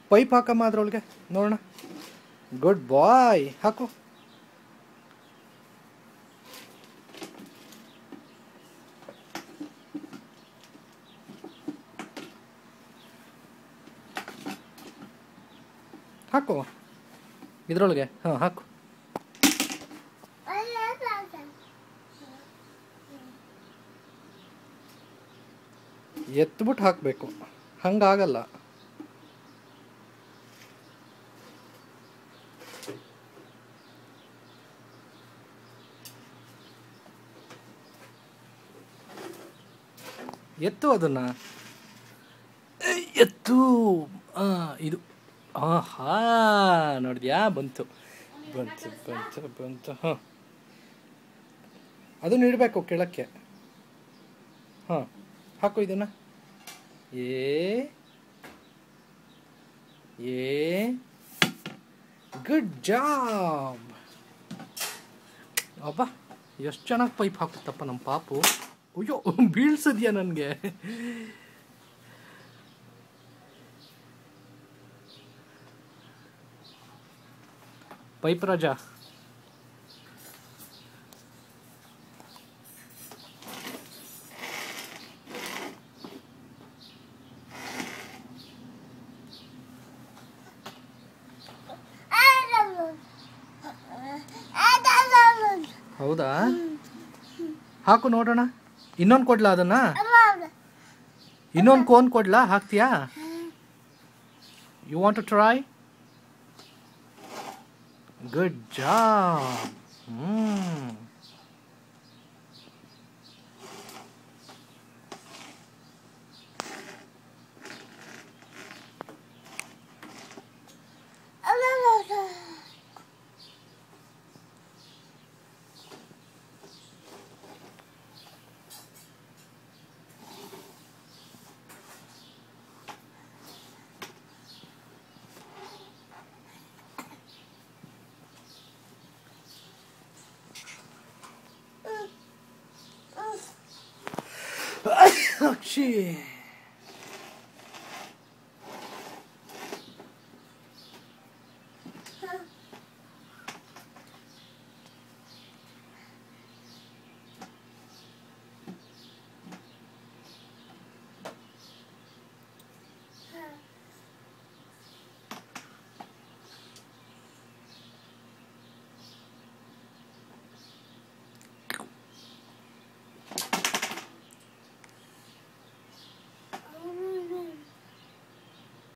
pipe ಹಾಕಮ್ಮ ಅದ್ರೊಳಗೆ ನೋಡೋಣ good ಬಾಯ್ ಹಾಕು ಹಾಕು ಇದ್ರೊಳಗೆ ಹಾಂ ಹಾಕು ಎತ್ಬಿಟ್ಟು ಹಾಕಬೇಕು ಹಂಗಾಗಲ್ಲ ಎತ್ತು ಅದನ್ನ ಏಯ್, ಎತ್ತು ಆ, ಇದು ಆಹಾ ನೋಡಿದ್ಯಾ ಬಂತು ಬಂತು ಬಂತು ಬಂತು ಹಾಂ ಅದನ್ನ ಇಡಬೇಕು ಕೆಳಕ್ಕೆ ಹಾಂ ಹಾಕು ಇದನ್ನ ಏ ಏ ಗುಡ್ ಜಾಬ್ ಅಬ್ಬಾ ಎಷ್ಟು ಚೆನ್ನಾಗಿ ಪೈಪ್ ಹಾಕುತ್ತಪ್ಪ ನಮ್ಮ ಪಾಪು ಅಯ್ಯೋ ಬೀಳ್ಸದ್ಯಾ ನನಗೆ ಪೈಪ್ ರಾಜ ಹೌದಾ ಹಾಕು ನೋಡೋಣ ಇನ್ನೊಂದು ಕೊಡ್ಲಾ ಅದನ್ನ ಇನ್ನೊಂದು ಕೋನ್ ಕೊಡ್ಲಾ ಹಾಕ್ತೀಯಾ you want to try good job hmm ಅಕ್ಷಿ